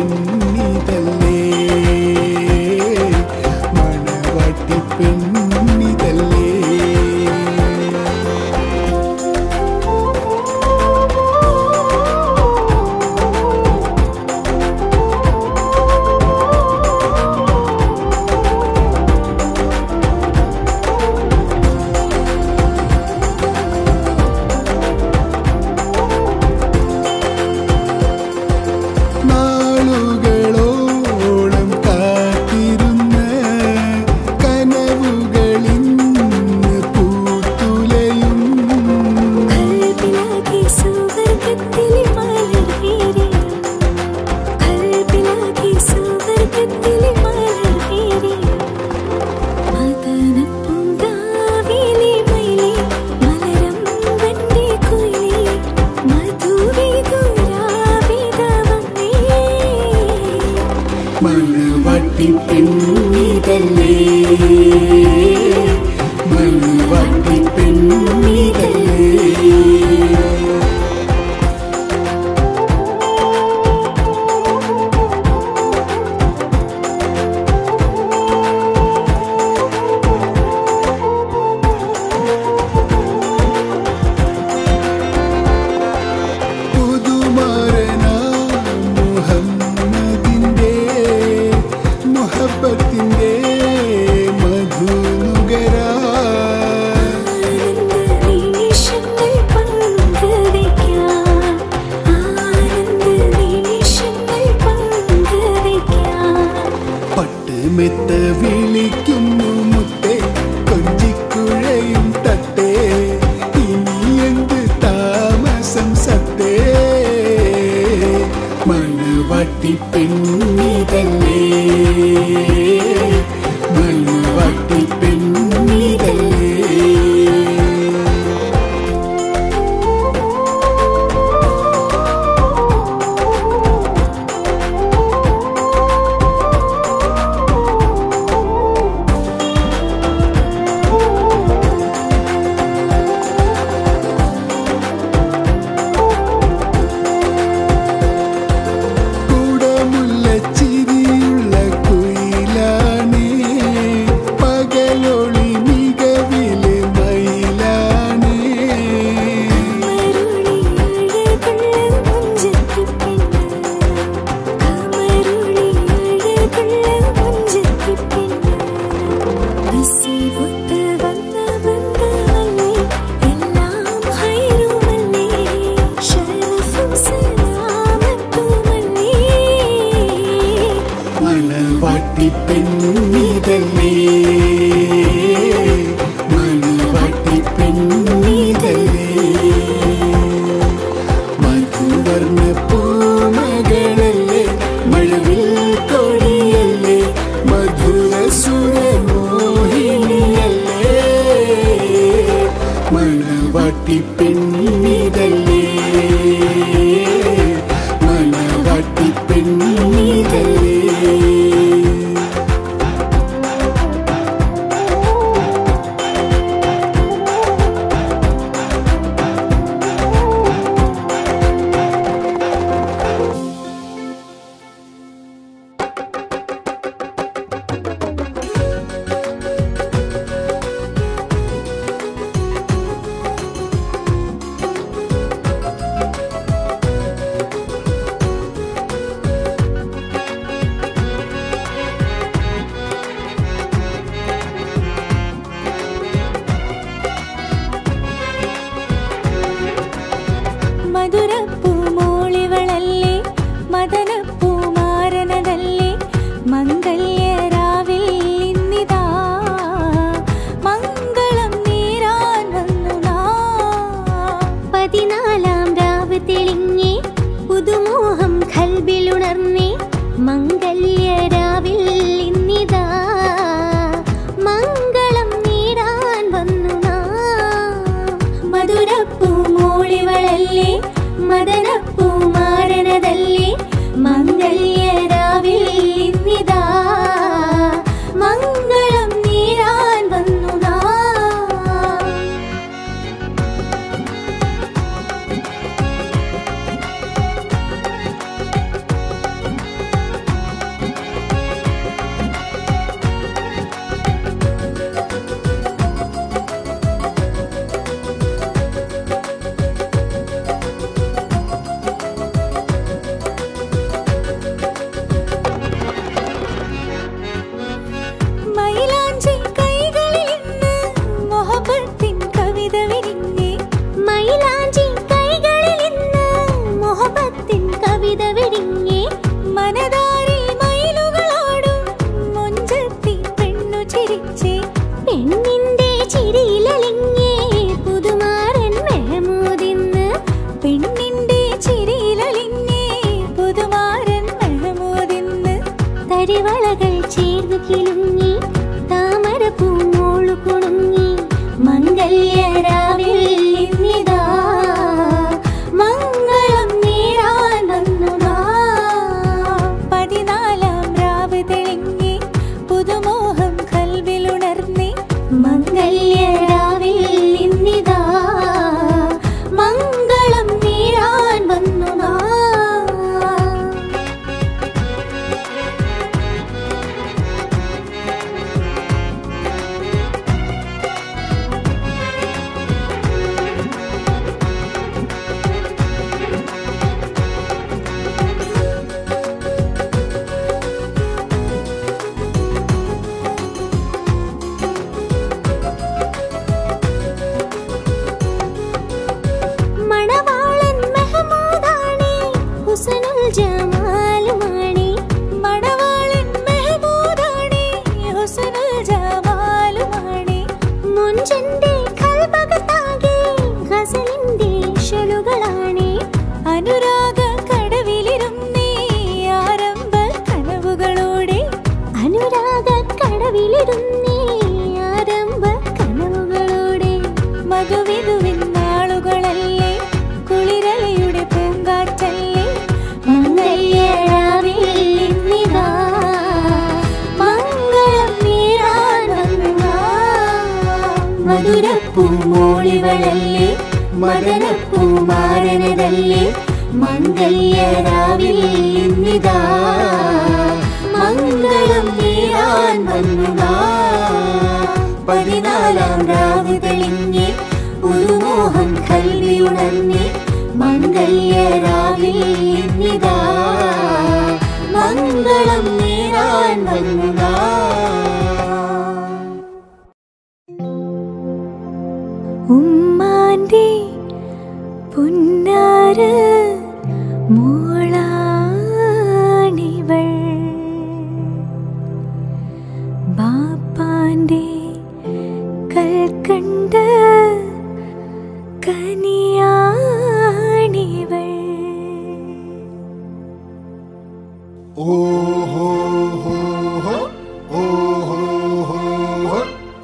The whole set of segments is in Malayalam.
പെണ്ണിതല്ലേ മണവാട്ടി പെണ്ണിതല്ലേ നാളുകളോളം കാത്തിരുന്ന കനവുകളിന്ന് പൂത്തുലയും കൽബിലാകെ സുവർഗത്തിലെ മലർ വീരിയും കൽബിലാകെ സുവർഗത്തിലെ മലർ വീരിയും മദനപ്പൂങ്കാവിലെ മയിലേ മലരമ്പന്റെ കുയിലേ മധുവിധുരാവിധവന്നേ മണവാട്ടി പെണ്ണിതല്ലേ മണവാട്ടി പെണ്ണിതല്ലേ പുതുമാരനാ മുഹമ്മദിന്റെ മുഹബത്തിന്റെ മധുനുകരാ നിമിഷങ്ങൾ പങ്കുവയ്ക്കാം ആനന്ദ നിമിഷങ്ങൾ പങ്കുവയ്ക്കാം പട്ടുമെത്ത വിളിക്കുന്നു മുത്തേ കൊഞ്ചിക്കുഴയും തട്ടേ ഇനി എന്ത് താമസം സത്തേ മണവാട്ടി പെണ്ണിതല്ലേ മണവാട്ടി പെണ്ണിതല്ലേ കൂടമുള്ള ചിരിയുള്ള കുയിലാണേ പകലൊളി മികവിലെ മയിലാണേ കമരുളി അഴകുള്ള മുഞ്ചത്തിപ്പെണ്ണ് കമരുളി അഴകുള്ള മുഞ്ചത്തിപ്പെണ്ണ് നസീബൊത്ത് വന്ന ബന്ധമല്ലേ എല്ലാം ഹൈറുമല്ലേ ഷറഫും സലാമത്തുമല്ലേ മണവാട്ടി പെണ്ണിതല്ലേ മണവാട്ടി പെണ്ണിതല്ലേ മധുവർണ്ണ പൂമകളല്ലേ മഴവിൽ കൊടിയല്ലേ മധുര സുരമോഹിനിയല്ലേ മണവാട്ടി പെണ്ണിതല്ലേ മണവാട്ടി പെണ്ണിതല്ലേ മധുരപ്പൂമോളിവളല്ലേ മദനപ്പൂമാരനതല്ലേ മംഗല്യരാവിൽ ഇന്നിതാ മംഗളം നേരാൻ വന്നു നാം. പതിനാലാം രാവ് തെളിഞ്ഞേ പുതുമോഹം കൽബിലുണർന്നേ മംഗല്യരാവിൽ ഇന്നിതാ മംഗളം നേടാൻ വന്നു നാം. മധുരപ്പൂമോളിവളല്ലേ മദനപ്പൂമാരനതല്ലേ മംഗല്യരാവിൽ ഇന്നിതാ മംഗളം നേടാൻ വന്നു നാം. മദനപ്പൂമോളിവളല്ലേ മദനപ്പൂമാരനതല്ലേ മംഗല്യരാവിൽ ഇന്നിതാ മംഗളം നേരാൻ വന്നു നാം. പതിനാലാം രാവ് തെളിഞ്ഞ് ഒരു മോഹം കൽവിയുണർന്ന് മംഗല്യരാവിൽ ഇന്നിതാ മംഗളം നേരാൻ വന്നു നാം. ഉമ്മാന്റെ പുന്നാര മോളാണിവൾ ബാപ്പാന്റെ കൽക്കണ്ട കനിയാണിവൾ ഓഹോ ഹോ ഹോ ഓഹോ ഹോ ഹോ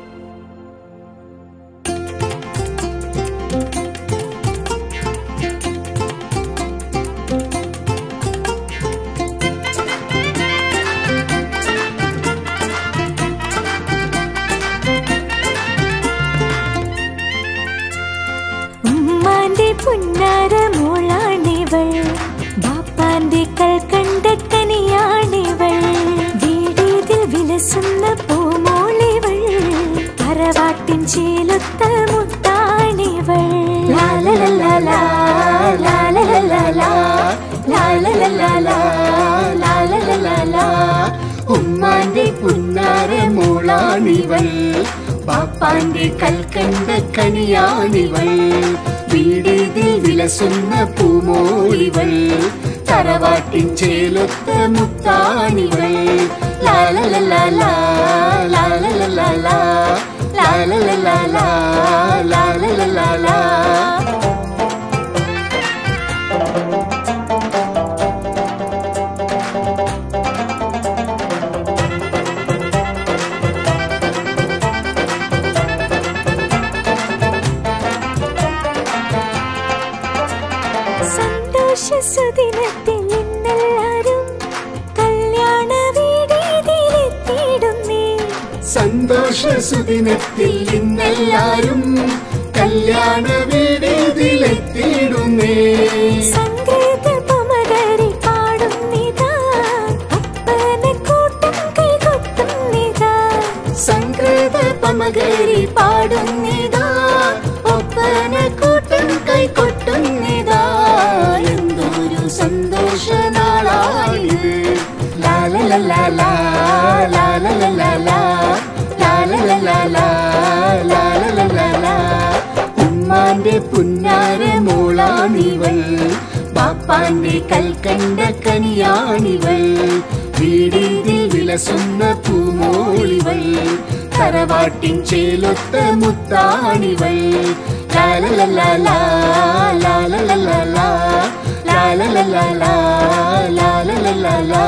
ഉമ്മാന്റെ പുന്നാര മോളാണിവൾ ബാപ്പാന്റെ കൽക്കണ്ട കനിയാണിവൾ വീടീതിൽ വിലസുന്ന പൂമോളിവൾ തറവാട്ടിൻ ചേലൊത്ത മുത്താണിവൾ ലാലലലാലാ, ലാലലലാലാ, ലാലലലാലാ, ലാലലലാലാ. ഉമ്മാന്റെ പുന്നാര മോളാണിവൾ പാപ്പാന്റെ കൽക്കണ്ട കനിയാണിവൾ വീടിതിൽ വിലസുന്ന പൂമോളിവൾ തറവാട്ടിൻ ചേലൊത്ത മുത്താണിവൾ ലാലലലാലാ, ലാലലലാലാ, ലാലലലാലാ, ലാലലലാലാ. സന്തോഷ സുദിനത്തിൽ ഇന്നെല്ലാരും കല്യാണ വീടീതിലെത്തിയിടുന്നേ സന്തോഷ സുദിനത്തിൽ ഇന്നെല്ലാരും കല്യാണ വീടിതിലെത്തിയിടുന്നേ സംഗീത പമകരി പാടുന്നിതാ അപ്പന കൂട്ടം കൈകൊട്ടുന്നിതാ സംഗീത പമകരി പാടുന്നിതാ ഒപ്പന കൂട്ടം കൈകൊട്ടുന്നിതാ എന്തൊരു സന്തോഷ നാളാണിത് ലാലലലാലാ, ലാലലലാലാ, ലാലലലാലാ, ലാലലലാലാ. ഉമ്മാന്റെ പുന്നാര മോളാണിവൾ ബാപ്പാന്റെ കൽക്കണ്ട കനിയാണിവൾ വീടിതിൽ വിലസുന്ന പൂമോളിവൾ തറവാട്ടിൻ ചേലൊത്ത മുത്താണിവൾ ലാലലലാലാ, ലാലലലാലാ, ലാലലലാലാ, ലാലലലാലാ.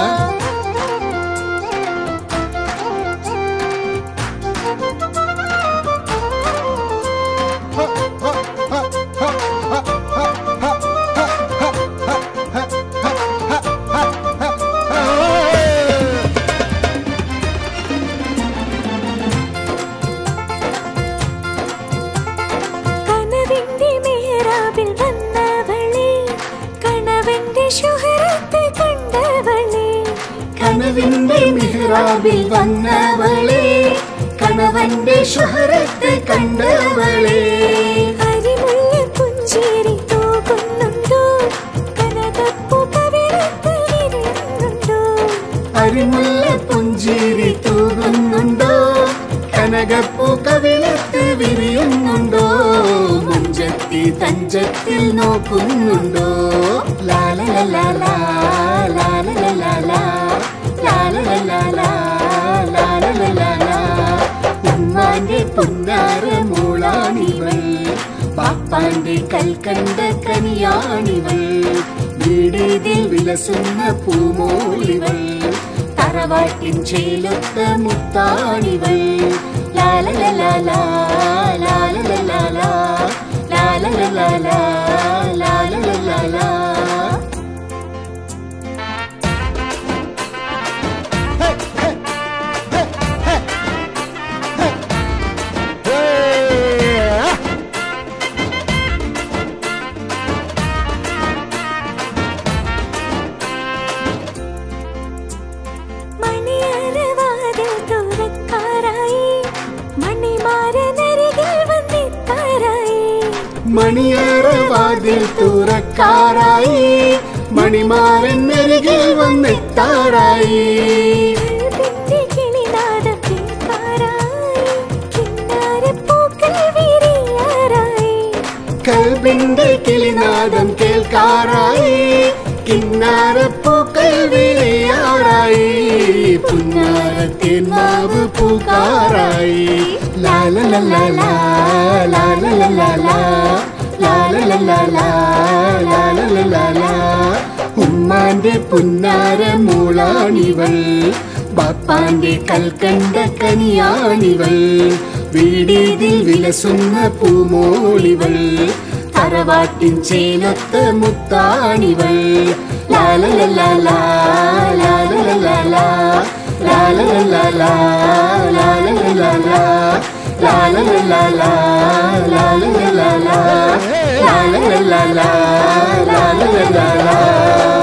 കനവിന്റെ മേറാബിൽ വന്നവളെ കണവന്റെ ശുഹരത്ത് കണ്ടവളെ കനവിന്റെ മിഹ്റാബിൽ വന്നവളെ കണവന്റെ ശുഹരത്ത് കണ്ടവളെ അരിമുല്ല പുഞ്ചിരി തൂകുന്നുണ്ടോ കനകപ്പൂ കവിളത്ത് വിരിയുന്നുണ്ടോ അരിമുല്ല പുഞ്ചിരി തൂകുന്നുണ്ടോ കനകപ്പൂ കവിളത്ത് വിരിയുന്നുണ്ടോ മുഞ്ചത്തി തഞ്ചത്തിൽ നോക്കുന്നുണ്ടോ ലാലലലാലാ, ലാലലലാലാ, ലാലലലാലാ, ലാലലലാലാ. ഉമ്മാന്റെ പുന്നാര മോളാണിവൾ പാപ്പാന്റെ കൽക്കണ്ട കനിയാണിവൾ വീടിതിൽ വിലസുന്ന പൂമോളിവൾ തറവാട്ടിൻ ചേലൊത്ത മുത്താണിവൾ ലാലലലാലാ, ലാലലലാലാ, ലാലലലാലാ, ലാലലലാലാ. മണിയറവാതിൽ തുറക്കാറായി മണിമാരൻ അരികിൽ വന്നെത്താറായി കൽബിന്റെ കിളിനാദം കേൾക്കാറായി കിന്നാരപ്പൂക്കൾ വിരിയാറായി കൽബിന്റെ കിളിനാദം കേൾക്കാറായി കിന്നാരപ്പൂക്കൾ വിളിയാറായി പുന്നാരത്തിൻ നാവ് പൂക്കാറായി ലാലലലാലാ, ലാലലലാലാ, ലാലലലാലാ, ലാലലലാലാ. ഉമ്മാന്റെ പുന്നാര മൂളാണിവൾ ബാപ്പാന്റെ കൽക്കണ്ട കനിയാണിവൾ വീടിതിൽ വിലസുന്ന പൂമോളിവൾ തറവാട്ടിൻ ചേലത്ത മുത്താണിവൾ ലാലലലാലാ, ലാലലലാലാ, ലാലലലാലാ, ലാലലലാലാ, ലാലലലാലാ, ലാലലലാലാ, ലാലലലാലാ, ലാലലലാലാ.